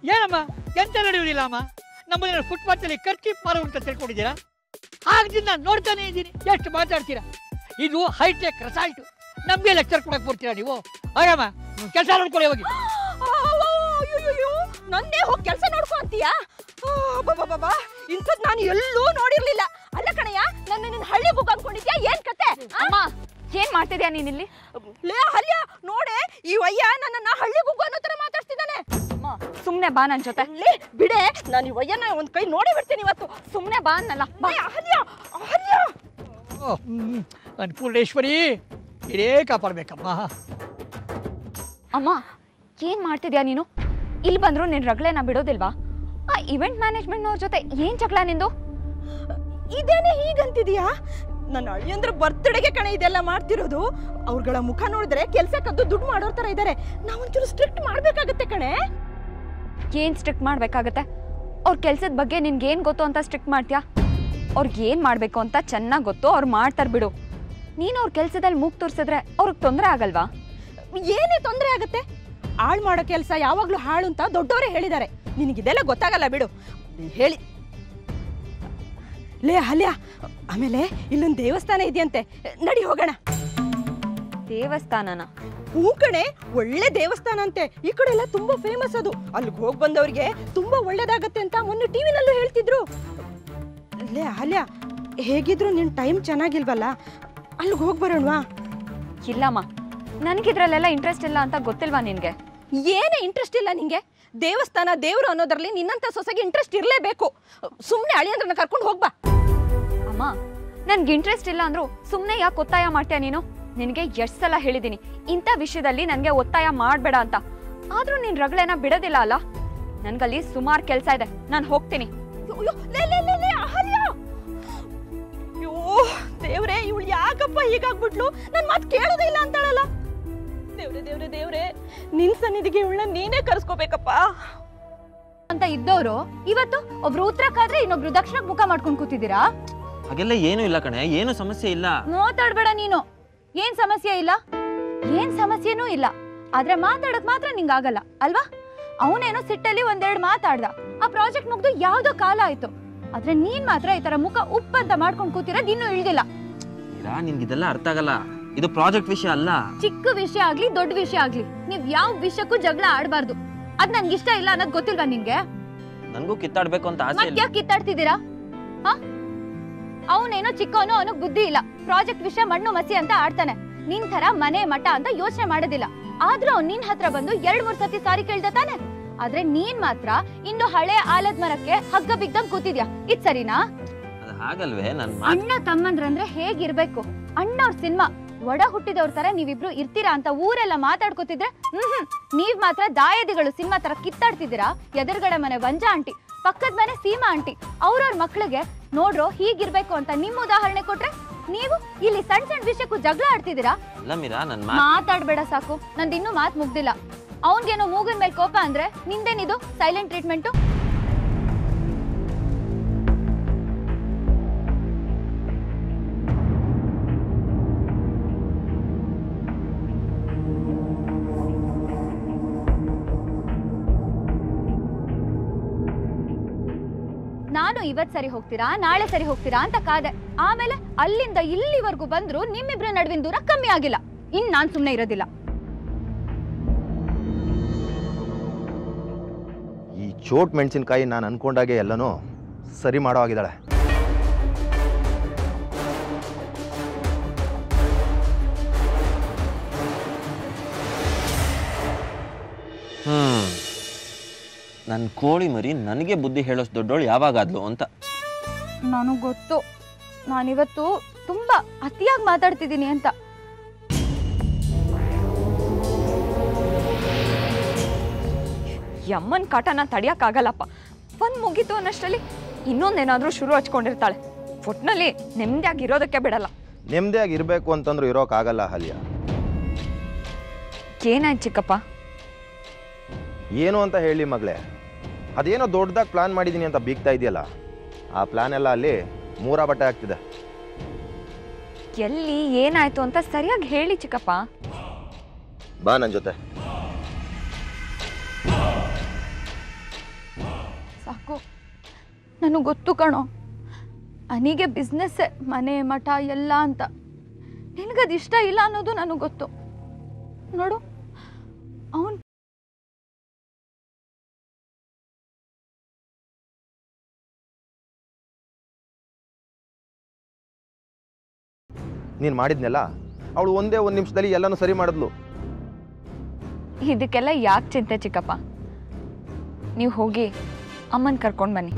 ಏನಮ್ಮ ಎಂತ ನಡೆಯುವುದಿಲ್ಲ ಅಮ್ಮ ನಮ್ಮಲ್ಲಿ ಫುಟ್ಪಾತಲ್ಲಿ ಖರ್ಚಿ ಮಾರು ಅಂತ ತಿಳ್ಕೊಂಡಿದ್ದೀರಾ ಆಗದಿಂದ ನೋಡ್ತಾನೆ ಇದ್ದೀನಿ ಎಷ್ಟು ಮಾತಾಡ್ತೀರಾ ಇದು ಹೈಟೆಕ್ ರೆಸಾಲ್ಟ್ ನಮಗೆ ಲೆಕ್ಚರ್ ಕೊಡಕ್ಕೆ ಬರ್ತೀರಾ ನೀವು ಹಾಗಮ್ಮ ಕೆಲಸ ನೋಡ್ಕೊಳ್ಳಿ ಹೋಗಿ ಅಯ್ಯೋ ನಂದೇ ಹೋಗಿ ಕೆಲಸ ನೋಡ್ಕೊ ಅಂತೀಯಾ ಬಾಬಾ ಇಂಥದ್ ನಾನು ಎಲ್ಲೂ ನೋಡಿರ್ಲಿಲ್ಲ ಅಲ್ಲ ಕಣಯ್ಯ ನನ್ನ ನಿನ್ನ ಹಳ್ಳಿ ಬುಕ್ ಅನ್ಕೊಂಡಿದ್ಯಾ ಏನ್ ಕತೆ ಅಮ್ಮ ಏನ್ ಮಾಡ್ತಿದ್ಯಾ ನೀನಿಲ್ಲಿ ಲೇ ಹಲ್ಯ ನೋಡೆ ಈ ವಯ್ಯ ನನ್ನನ್ನ ಹಳ್ಳಿ ಗುಗ್ಗು ಅನ್ನೋ ತರ ಮಾತಾಡ್ತಿದ್ದಾನೆ ಅಮ್ಮ ಸುಮ್ನೆ ಬಾ ನನ್ ಜೊತೆ ಲೇ ಬಿಡೆ ನಾನು ಈ ವಯ್ಯನ ಒಂದ್ ಕೈ ನೋಡಿ ಬಿಡ್ತೀನಿ ಇವತ್ತು ಸುಮ್ನೆ ಬಾ ಅನ್ನಲ್ಲ ಬಾ ಲೇ, ಅಹಲ್ಯ ಅಹಲ್ಯ ಓ, ಹ್ಮ್. ಅನ್ನಪೂರ್ಣೇಶ್ವರಿ ಇದೇ ಕಾಪಾಡ್ಬೇಕಮ್ಮ ಅಮ್ಮ ಏನ್ ಮಾಡ್ತಿದ್ಯಾ ನೀನು ಇಲ್ಲಿ ಬಂದ್ರು ನಿನ್ ರಗ್ಳೆನ ಬಿಡೋದಿಲ್ವಾ ಆ ಇವೆಂಟ್ ಮ್ಯಾನೇಜ್ಮೆಂಟ್ನವ್ರ ಜೊತೆ ಏನ್ ಜಗಳ ನಿಂದು ಇದೇನೆ ಹೀಗಂತಿದ್ಯಾ ನನ್ನ ಅಳಿಯಂದ್ರ ಬರ್ತ್ಡೇಗೆ ಕಣೆ ಇದೆಲ್ಲ ಮಾಡ್ತಿರೋದು ಅವ್ರಗಳ ಮುಖ ನೋಡಿದ್ರೆ ಕೆಲ್ಸ ಕದ್ದು ದುಡ್ಡು ಮಾಡೋರ್ ತರ ಇದಾರೆ ನಾವೊಂಚೂರು ಸ್ಟ್ರಿಕ್ಟ್ ಮಾಡ್ಬೇಕಾಗತ್ತೆ ಕಣೆ ಏನ್ ಸ್ಟ್ರಿಕ್ಟ್ ಮಾಡ್ಬೇಕಾಗತ್ತೆ ಅವ್ರ ಕೆಲ್ಸದ ಬಗ್ಗೆ ನಿನ್ಗೆ ಏನ್ ಗೊತ್ತು ಅಂತ ಸ್ಟ್ರಿಕ್ಟ್ ಮಾಡ್ತೀಯಾ ಅವ್ರಿಗೆ ಏನ್ ಮಾಡ್ಬೇಕು ಅಂತ ಚೆನ್ನಾಗ್ ಗೊತ್ತು ಅವ್ರು ಮಾಡ್ತಾರ ಬಿಡು ನೀನ್ ಅವ್ರ ಕೆಲ್ಸದಲ್ಲಿ ಮೂಗ್ ತೋರ್ಸಿದ್ರೆ ಅವ್ರಿಗೆ ತೊಂದರೆ ಆಗಲ್ವಾ ಏನೇ ತೊಂದರೆ ಆಗತ್ತೆ ಹಾಳು ಮಾಡೋ ಕೆಲಸ ಯಾವಾಗ್ಲೂ ಹಾಳು ಅಂತ ದೊಡ್ಡವರೇ ಹೇಳಿದ್ದಾರೆ ನಿನಗಿದೆಲ್ಲ ಗೊತ್ತಾಗಲ್ಲ ಬಿಡು ನೀನ್ ಹೇಳಿ ಲೇ ಹಲ್ಯ ಆಮೇಲೆ ಇಲ್ಲೊಂದು ದೇವಸ್ಥಾನ ಇದೆಯಂತೆ ನಡಿ ಹೋಗೋಣ ದೇವಸ್ಥಾನನ ಹೂ ಕಣೆ ಒಳ್ಳೆ ದೇವಸ್ಥಾನ ಅಂತೆ ಈ ಕಡೆ ಎಲ್ಲ ತುಂಬಾ ಫೇಮಸ್ ಅದು ಅಲ್ಲಿಗೆ ಹೋಗಿ ಬಂದವ್ರಿಗೆ ತುಂಬಾ ಒಳ್ಳೇದಾಗತ್ತೆ ಅಂತ ಮೊನ್ನೆ ಟಿವಿನಲ್ಲೂ ಹೇಳ್ತಿದ್ರು ಲೇ ಅಲ್ಯ ಹೇಗಿದ್ರು ನಿನ್ ಟೈಮ್ ಚೆನ್ನಾಗಿಲ್ವಲ್ಲ ಅಲ್ಲಿಗೆ ಹೋಗಿ ಬರೋಣವಾ ಇಲ್ಲಮ್ಮ ನನಗಿದ್ರಲ್ಲೆಲ್ಲ ಇಂಟ್ರೆಸ್ಟ್ ಇಲ್ಲ ಅಂತ ಗೊತ್ತಿಲ್ವಾ ನಿನ್ಗೆ ಏನೇ ಇಂಟ್ರೆಸ್ಟ್ ಇಲ್ಲ ನಿಂಗೆ ದೇವಸ್ಥಾನ ದೇವ್ರು ಅನ್ನೋದ್ರಲ್ಲಿ ನಿನ್ನಂತ ಸೊಸೆಗೆ ಇಂಟ್ರೆಸ್ಟ್ ಇರಲೇಬೇಕು ಸುಮ್ಮನೆ ಅಳಿಯಂದ್ರನ್ನ ಕರ್ಕೊಂಡು ಹೋಗ್ಬಾ ಅಮ್ಮ ನನ್ಗೆ ಇಂಟ್ರೆಸ್ಟ್ ಇಲ್ಲ ಅಂದ್ರು ಸುಮ್ಮನೆ ಯಾಕೆ ಒತ್ತಾಯ ಮಾಡ್ತೀಯ ನೀನು ನಿನಗೆ ಎಷ್ಟು ಸಲ ಹೇಳಿದ್ದೀನಿ ಇಂಥ ವಿಷಯದಲ್ಲಿ ನನಗೆ ಒತ್ತಾಯ ಮಾಡಬೇಡ ಅಂತ ಆದ್ರೂ ನೀನ್ ರಗಳೆನ ಬಿಡೋದಿಲ್ಲ ಅಲ್ಲ ನನ್ಗಲ್ಲಿ ಸುಮಾರು ಕೆಲಸ ಇದೆ ನಾನು ಹೋಗ್ತೀನಿ ಅಯ್ಯೋ, ಲೇ, ಲೇ, ಲೇ, ಲೇ, ಅಹಲ್ಯ! ಅಯ್ಯೋ ದೇವ್ರೆ ಇವಳು ಯಾಕಪ್ಪ ಹೀಗಾಗ್ಬಿಟ್ಲು ನನ್ ಮಾತು ಕೇಳೋದೇ ಇಲ್ಲ ಅಂತಾಳಲ್ಲ ದೇವ್ರೆ ದೇವ್ರೆ ದೇವ್ರೆ ನಿನ್ ಸನ್ನಿಧಿಗೆ ಇವಳನ್ನ ನೀನೇ ಕರ್ಸ್ಕೋಬೇಕಪ್ಪ ಅಂತ ಇದ್ದವರು ಇವತ್ತು ಒಬ್ರು ಉತ್ತರಕ್ಕಾದ್ರೆ ಇನ್ನೊಬ್ರು ದಕ್ಷಿಣಕ್ಕೆ ಮುಖ ಮಾಡ್ಕೊಂಡು ಕೂತಿದ್ದೀರಾ ಹಾಗೆಲ್ಲ ಏನೂ ಇಲ್ಲ ಕಣೆ ಏನು ಸಮಸ್ಯೆ ಇಲ್ಲ ಮಾತಾಡ್ಬೇಡ ನೀನು ಏನ್ ಸಮಸ್ಯೆ ಇಲ್ಲ ಏನ್ ಸಮಸ್ಯೆನೂ ಇಲ್ಲ ಆದ್ರೆ ಮಾತಾಡಕ್ ಮಾತ್ರ ನಿಂಗಾಗಲ್ಲ ಅಲ್ವಾ ಅವನೇನೋ ಸಿಟ್ಟಲ್ಲಿ ಒಂದೆರಡು ಮಾತಾಡ್ದ ಆ ಪ್ರಾಜೆಕ್ಟ್ ಮುಗ್ದು ಯಾವ್ದೋ ಕಾಲ ಆಯ್ತು ಆದ್ರೆ ನೀನ್ ಮಾತ್ರ ಈ ತರ ಮುಖ ಉಪ್ಪಂತ ಮಾಡ್ಕೊಂಡು ಕೂತಿರೋದ್ ಇನ್ನೂ ಇಳ್ದಿಲ್ಲ ಮೀರಾ ನಿನ್ಗೆ ಇದೆಲ್ಲ ಅರ್ಥ ಆಗಲ್ಲ ಇದು ಪ್ರಾಜೆಕ್ಟ್ ವಿಷಯ ಅಲ್ಲ ಚಿಕ್ಕ ವಿಷಯ ಆಗ್ಲಿ ದೊಡ್ಡ ವಿಷಯ ಆಗ್ಲಿ ನೀವ್ ಯಾವ ವಿಷಯಕ್ಕೂ ಜಗಳ ಆಡ್ಬಾರ್ದು ಅದ್ ನನ್ಗೆ ಇಷ್ಟ ಇಲ್ಲ ಅನ್ನೋದ್ ಗೊತ್ತಿಲ್ವಾ ನಿನ್ಗೆ ನನಗೂ ಕಿತ್ತಾಡ್ಬೇಕು ಅಂತ ಆಸೆ ಇಲ್ಲ ಮತ್ತ್ಯಾಕ್ ಕಿತ್ತಾಡ್ತಿದ್ದೀರಾ ಹ ಅವನೇನೋ ಚಿಕ್ಕವನು ಅವನಿಗೆ ಬುದ್ಧಿ ಇಲ್ಲ ಪ್ರಾಜೆಕ್ಟ್ ವಿಷಯ ಮಣ್ಣು ಮಸಿ ಅಂತ ಆಡ್ತಾನೆ ನಿನ್ ತರ ಮನೆ ಮಠ ಅಂತ ಯೋಚನೆ ಮಾಡೋದಿಲ್ಲ ಆದ್ರೂ ಅವ್ನ್ ನಿನ್ ಹತ್ರ ಬಂದು ಎರಡ್ ಮೂರ್ ಸತಿ ಸಾರಿ ಕೇಳ್ದ ತಾನೆ ಆದ್ರೆ ನೀನ್ ಮಾತ್ರ ಇನ್ನು ಹಳೆ ಆಲದ ಮರಕ್ಕೆ ಹಗ್ಗ ಬಿಗ್ದಂಗ್ ಕೂತಿದ್ಯಾ ಇದ್ ಸರಿನಾ ಅದು ಹಾಗಲ್ವೇ ನನ್ ಮಾತು ಅಣ್ಣ ತಮ್ಮಂದ್ರಂದ್ರೆ ಹೇಗಿರ್ಬೇಕು ಅಣ್ಣವ್ರ ಸಿನಿಮಾ ಒಡ ಹುಟ್ಟಿದವ್ರ ತರ ನೀವಿಬ್ರು ಇರ್ತೀರಾ ಅಂತ ಊರೆಲ್ಲ ಮಾತಾಡ್ಕೋತಿದ್ರೆ ಹ್ಮ್ ಹ್ಮ್ ನೀವ್ ಮಾತ್ರ ದಾಯದಿಗಳು ಸಿನಿಮಾ ತರ ಕಿತ್ತಾಡ್ತಿದ್ದೀರಾ ಎದುರುಗಡೆ ಮನೆ ವಂಜ ಆಂಟಿ ಪಕ್ಕದ ಮನೆ ಸೀಮಾ ಆಂಟಿ ಅವ್ರವ್ರ ಮಕ್ಳಿಗೆ ನೋಡ್ರೋ ಹೀಗಿರ್ಬೇಕು ಅಂತ ನಿಮ್ ಉದಾಹರಣೆ ಕೊಟ್ರೆ ನೀವು ಇಲ್ಲಿ ಸಣ್ಣ ಸಣ್ಣ ವಿಷಯಕ್ಕೂ ಜಗಳ ಆಡ್ತಿದ್ದೀರಾ ಅಲ್ಲ ಮೀರಾ ನನ್ ಮಾತು ಮಾತಾಡ್ಬೇಡ ಸಾಕು ನಂದು ಇನ್ನೂ ಮಾತ್ ಮುಗ್ದಿಲ್ಲ ಅವನ್ಗೇನೋ ಮೂಗಿನ ಮೇಲೆ ಕೋಪ ಅಂದ್ರೆ ನಿಂದೇನಿದು ಸೈಲೆಂಟ್ ಟ್ರೀಟ್ಮೆಂಟು ನಾನು ಇವತ್ ಸರಿ ಹೋಗ್ತೀರಾ ನಾಳೆ ಸರಿ ಹೋಗ್ತೀರಾ ಅಂತ ಕಾದೆ ಆಮೇಲೆ ಅಲ್ಲಿಂದ ಇಲ್ಲಿವರೆಗೂ ಬಂದ್ರು ನಿಮ್ಮಿಬ್ರ ನಡುವಿನ ದೂರ ಕಮ್ಮಿ ಆಗಿಲ್ಲ ಇನ್ ನಾನ್ ಸುಮ್ನೆ ಇರೋದಿಲ್ಲ ಈ ಚೋಟ್ ಮೆಣಸಿನ್ಕಾಯಿ ನಾನು ಅನ್ಕೊಂಡಾಗೆ ಎಲ್ಲನೂ ಸರಿ ಮಾಡೋ ಆಗಿದ್ದಾಳೆ ಹ್ಮ್ ನನ್ ಕೋಳಿ ಮರಿ ನನಗೆ ಬುದ್ಧಿ ಹೇಳೋಷ್ಟು ದೊಡ್ಡೋಳು ಯಾವಾಗಾದ್ಲು ಅಂತ ನನಗ್ ಗೊತ್ತು ನಾನಿವತ್ತು ತುಂಬಾ ಅತಿಯಾಗಿ ಮಾತಾಡ್ತಿದ್ದೀನಿ ಅಂತ ಯಮ್ಮನ್ ಕಾಟನ ತಡಿಯಕ್ಕಾಗಲ್ಲಪ್ಪ ಒಂದ್ ಮುಗೀತು ಅನ್ನಷ್ಟರಲ್ಲಿ ಇನ್ನೊಂದೇನಾದ್ರೂ ಶುರು ಹಚ್ಕೊಂಡಿರ್ತಾಳೆ ಒಟ್ನಲ್ಲಿ ನೆಮ್ಮದಿಯಾಗಿರೋದಕ್ಕೆ ಬಿಡಲ್ಲ ನೆಮ್ಮದಿಯಾಗಿ ಇರಬೇಕು ಅಂತಂದ್ರೂ ಇರೋಕ್ಕಾಗಲ್ಲ ಹಲ್ಯ ಏನಾಯ್ತು ಚಿಕ್ಕಪ್ಪ ಏನು ಅಂತ ಹೇಳಿ ಮಗಳೇ ಅದೇನೋ ದೊಡ್ಡದಾಗಿ ಪ್ಲಾನ್ ಮಾಡಿದ್ದೀನಿ ಅಂತ ಬೀಗ್ತಾ ಇದೆಯಲ್ಲ ಆ ಪ್ಲಾನ್ ಎಲ್ಲ ಅಲ್ಲಿ ಮೂರ ಬಟ್ಟೆ ಆಗ್ತಿದೆ ಎಲ್ಲಿ ಏನಾಯ್ತು ಅಂತ ಸರಿಯಾಗಿ ಹೇಳಿ ಚಿಕ್ಕಪ್ಪ ಬಾ ನನ್ನ ಜೊತೆ ನನಗೆ ಗೊತ್ತು ಕಣೋ ಅನಿಗೆ ಬಿಸ್ನೆಸ್ಸೇ ಮನೆ ಮಠ ಎಲ್ಲ ಅಂತ ನಿನಗದು ಇಷ್ಟ ಇಲ್ಲ ಅನ್ನೋದು ನನಗೆ ಗೊತ್ತು ನೋಡು ಅವನು ನೀನು ಮಾಡಿದ್ನೆಲ್ಲ ಅವಳು ಒಂದೇ ಒಂದು ನಿಮಿಷದಲ್ಲಿ ಎಲ್ಲನೂ ಸರಿ ಮಾಡಿದ್ಲು ಇದಕ್ಕೆಲ್ಲ ಯಾಕೆ ಚಿಂತೆ ಚಿಕ್ಕಪ್ಪ ನೀವು ಹೋಗಿ ಅಮ್ಮನ ಕರ್ಕೊಂಡು ಬನ್ನಿ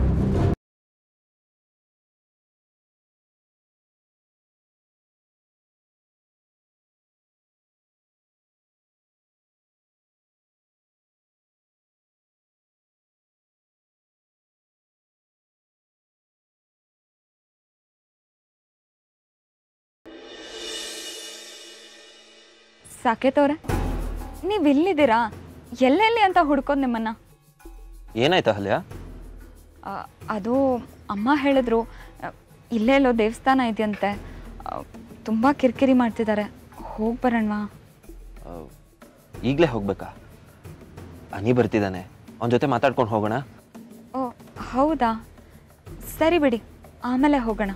ಸಾಕೇತ್ ಅವ್ರೆ ನೀವು ಇಲ್ಲಿದ್ದೀರಾ ಎಲ್ಲೆಲ್ಲಿ ಅಂತ ಹುಡ್ಕೋದು ನಿಮ್ಮನ್ನ ಏನಾಯ್ತು ಅಹಲ್ಯ ಆ, ಅದು ಅಮ್ಮ ಹೇಳಿದ್ರು ಆ, ಇಲ್ಲೇ ಎಲ್ಲೋ ದೇವಸ್ಥಾನ ಇದೆಯಂತೆ ತುಂಬ ಕಿರಿಕಿರಿ ಮಾಡ್ತಿದ್ದಾರೆ ಹೋಗಿ ಬರೋಣವಾ ಈಗಲೇ ಹೋಗ್ಬೇಕಾ ಅನಿ ಬರ್ತಿದ್ದಾನೆ ಅವನ ಜೊತೆ ಮಾತಾಡ್ಕೊಂಡು ಹೋಗೋಣ ಓ ಹೌದಾ ಸರಿ ಬಿಡಿ ಆಮೇಲೆ ಹೋಗೋಣ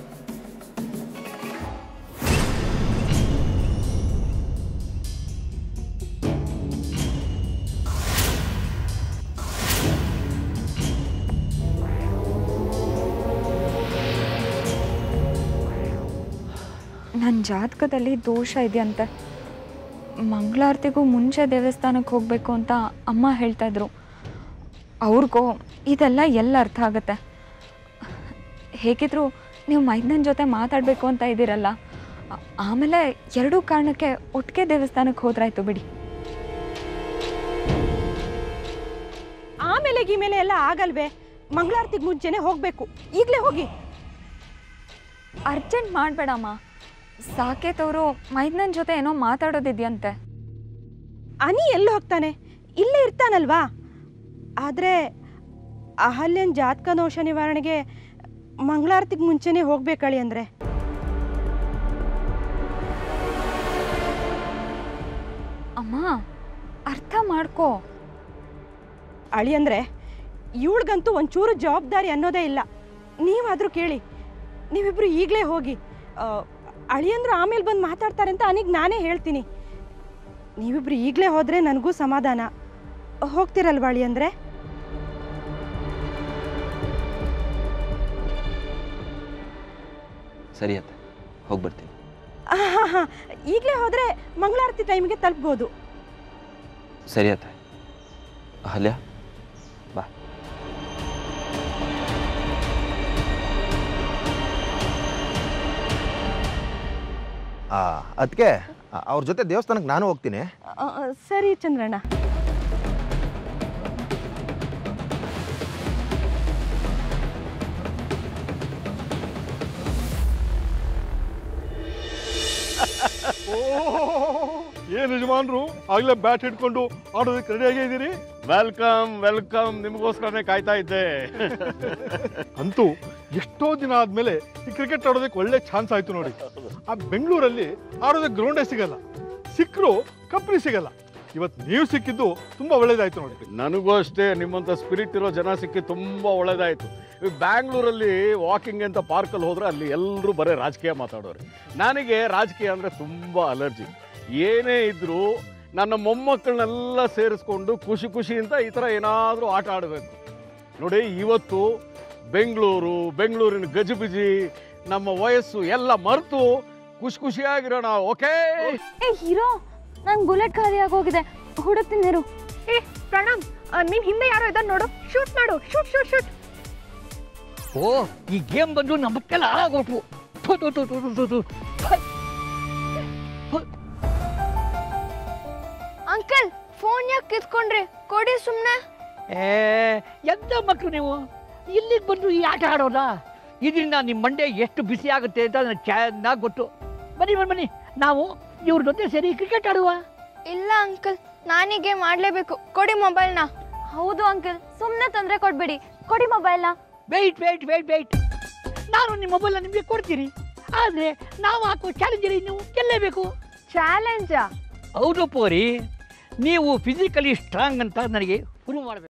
ನನ್ನ ಜಾತಕದಲ್ಲಿ ದೋಷ ಇದೆಯಂತೆ ಮಂಗಳಾರತಿಗೂ ಮುಂಚೆ ದೇವಸ್ಥಾನಕ್ಕೆ ಹೋಗಬೇಕು ಅಂತ ಅಮ್ಮ ಹೇಳ್ತಾ ಇದ್ರು ಅವ್ರಿಗೂ ಇದೆಲ್ಲ ಎಲ್ಲ ಅರ್ಥ ಆಗುತ್ತೆ ಹೇಗಿದ್ರು ನೀವು ಮೈದನ ಜೊತೆ ಮಾತಾಡಬೇಕು ಅಂತ ಇದ್ದೀರಲ್ಲ ಆ- ಆಮೇಲೆ ಎರಡೂ ಕಾರಣಕ್ಕೆ ಒಟ್ಟಿಗೆ ದೇವಸ್ಥಾನಕ್ಕೆ ಹೋದ್ರಾಯ್ತು ಬಿಡಿ ಆಮೇಲೆ ಗೀಮೇಲೆ ಎಲ್ಲ ಆಗಲ್ವೇ ಮಂಗಳಾರತಿಗೆ ಮುಂಚೆನೆ ಹೋಗ್ಬೇಕು ಈಗಲೇ ಹೋಗಿ ಅರ್ಜೆಂಟ್ ಮಾಡಬೇಡಮ್ಮ ಸಾಕೇತವರು ಮೈದನನ್ ಜೊತೆ ಏನೋ ಮಾತಾಡೋದಿದೆಯಂತೆ ಅನಿ ಎಲ್ಲಿ ಹೋಗ್ತಾನೆ ಇಲ್ಲೇ ಇರ್ತಾನಲ್ವಾ ಆದರೆ ಅಹಲ್ಯನ್ ಜಾತಕ ದೋಷ ನಿವಾರಣೆಗೆ ಮಂಗಳಾರತಿಗೆ ಮುಂಚೆನೆ ಹೋಗ್ಬೇಕಳಿ ಅಂದರೆ ಅಮ್ಮ ಅರ್ಥ ಮಾಡ್ಕೋ ಅಳಿ ಅಂದರೆ ಇವಳಿಗಂತೂ ಒಂಚೂರು ಜವಾಬ್ದಾರಿ ಅನ್ನೋದೇ ಇಲ್ಲ ನೀವಾದರೂ ಕೇಳಿ ನೀವಿಬ್ರು ಈಗಲೇ ಹೋಗಿ ಆ, ಅಳಿಯಂದ್ರು ಆಮೇಲೆ ಬಂದು ಮಾತಾಡ್ತಾರೆ ಅಂತ ಅನಿಗೆ ನಾನೇ ಹೇಳ್ತೀನಿ ನೀವಿಬ್ರು ಈಗಲೇ ಹೋದರೆ ನನಗೂ ಸಮಾಧಾನ ಹೋಗ್ತಿರಲ್ವಾ ಅಳಿ ಅಂದರೆ ಸರಿ ಅತ್ತೆ ಹೋಗಿ ಬರ್ತೀನಿ ಹಾಂ ಹಾಂ ಈಗಲೇ ಹೋದರೆ ಮಂಗಳಾರತಿ ಟೈಮಿಗೆ ತಲುಪ್ಬೋದು ಸರಿ ಅತ್ತೆ ಅಹಲ್ಯ ಬಾ ಅದಕ್ಕೆ ಅವ್ರ ಜೊತೆ ದೇವಸ್ಥಾನಕ್ಕೆ ನಾನು ಹೋಗ್ತೀನಿ ಆ, ಆ, ಸರಿ ಚಂದ್ರಣ್ಣ ಏನ್ ಯಜಮಾನ್ರು ಆಗ್ಲೇ ಬ್ಯಾಟ್ ಹಿಡ್ಕೊಂಡು ಆಡೋದಕ್ಕೆ ರೆಡಿ ಆಗಿದ್ದೀರಿ ವೆಲ್ಕಮ್ ವೆಲ್ಕಮ್ ನಿಮಗೋಸ್ಕರನೇ ಕಾಯ್ತಾ ಇದ್ದೆ ಅಂತೂ ಎಷ್ಟೋ ದಿನ ಆದ್ಮೇಲೆ ಈ ಕ್ರಿಕೆಟ್ ಆಡೋದಕ್ಕೆ ಒಳ್ಳೆ ಚಾನ್ಸ್ ಆಯ್ತು ನೋಡಿ ಆ ಬೆಂಗಳೂರಲ್ಲಿ ಆಡೋದಕ್ಕೆ ಗ್ರೌಂಡೇ ಸಿಗಲ್ಲ ಸಿಕ್ಕರು ಕಂಪ್ನಿ ಸಿಗಲ್ಲ ಇವತ್ತು ನೀವು ಸಿಕ್ಕಿದ್ದು ತುಂಬಾ ಒಳ್ಳೇದಾಯ್ತು ನೋಡಿ ನನಗೂ ಅಷ್ಟೇ ನಿಮ್ಮಂಥ ಸ್ಪಿರಿಟ್ ಇರೋ ಜನ ಸಿಕ್ಕಿ ತುಂಬ ಒಳ್ಳೇದಾಯಿತು ಬ್ಯಾಂಗ್ಳೂರಲ್ಲಿ ವಾಕಿಂಗ್ ಅಂತ ಪಾರ್ಕಲ್ಲಿ ಹೋದ್ರೆ ಅಲ್ಲಿ ಎಲ್ಲರೂ ಬರೀ ರಾಜಕೀಯ ಮಾತಾಡೋರು ನನಗೆ ರಾಜಕೀಯ ಅಂದರೆ ತುಂಬ ಅಲರ್ಜಿ ಏನೇ ಇದ್ದರೂ ನನ್ನ ಮೊಮ್ಮಕ್ಕಳನ್ನೆಲ್ಲ ಸೇರಿಸ್ಕೊಂಡು ಖುಷಿ ಖುಷಿಯಿಂದ ಈ ಥರ ಏನಾದರೂ ಆಟ ಆಡಬೇಕು ನೋಡಿ ಇವತ್ತು ಬೆಂಗಳೂರು ಬೆಂಗಳೂರಿನ ಗಜಿಬಿಜಿ ನಮ್ಮ ವಯಸ್ಸು ಎಲ್ಲ ಮರೆತು ಖುಷಿ ಖುಷಿಯಾಗಿರೋಣ ಓಕೆ ಏ ಹೀರೋ ನಂಗೆ ಬುಲೆಟ್ ಖಾಲಿ ಆಗೋಗಿದೆ ಹುಡುಕ್ತಿದ್ದೀರು ಏ ಪ್ರಣಾಮ್ ನಿನ್ ಹಿಂದೆ ಯಾರೋ ಇದ್ದಾನೆ ನೋಡು ಶೂಟ್ ಮಾಡು ಶೂಟ್ ಶೂಟ್ ಶೂಟ್ ಓ ಈ ಗೇಮ್ ಬಂದು ನಮ್ಮಕ್ಕೆಲ್ಲ ಹಾಳಾಗೋಟ್ವು ಥು, ಥು, ಥು, ಥು, ಥು, ಥು, ಥು. ಅಂಕಲ್ ಫೋನ್ ಯಾಕೆ ಕಿತ್ಕೊಂಡ್ರಿ ಕೊಡಿ ಸುಮ್ನೆ ಏ ಎಂತ ಮಕ್ಕಳು ನೀವು ಇಲ್ಲಿಗೆ ಬಂದು ಈ ಆಟ ಆಡೋದಾ ಇದರಿಂದ ನಿಮ್ಮ ಮಂಡೆ ಎಷ್ಟು ಬಿಸಿ ಆಗುತ್ತೆ ಅಂತ ನನಗೆ ಚೆನ್ನಾಗಿ ಗೊತ್ತು ಬನ್ನಿ ಬನ್ನಿ ಬನ್ನಿ ನಾವು ಇವ್ರ ಜೊತೆ ಸೇರಿ ಕ್ರಿಕೆಟ್ ಆಡುವ ಇಲ್ಲ ಅಂಕಲ್ ನಾನೀಗೆ ಮಾಡ್ಲೇಬೇಕು ಕೊಡಿ ಮೊಬೈಲ್ನ ಹೌದು ಅಂಕಲ್ ಸುಮ್ಮನೆ ತೊಂದರೆ ಕೊಡ್ಬೇಡಿ ಕೊಡಿ ಮೊಬೈಲ್ನ ವೆಯ್ಟ್ ವೆಯ್ಟ್ ವೆಯ್ಟ್ ವೆಯ್ಟ್ ನಾನು ನಿಮ್ಮ ಮೊಬೈಲ್ನ ನಿಮಗೆ ಕೊಡ್ತೀನಿ ಆದರೆ ನಾವು ಹಾಕೋ ಚಾಲೆಂಜಲ್ಲಿ ನೀವು ಗೆಲ್ಲೇಬೇಕು ಚಾಲೆಂಜಾ ಹೌದು ಪೋರಿ ನೀವು ಫಿಸಿಕಲಿ ಸ್ಟ್ರಾಂಗ್ ಅಂತ ನನಗೆ ಪ್ರೂವ್ ಮಾಡಬೇಕು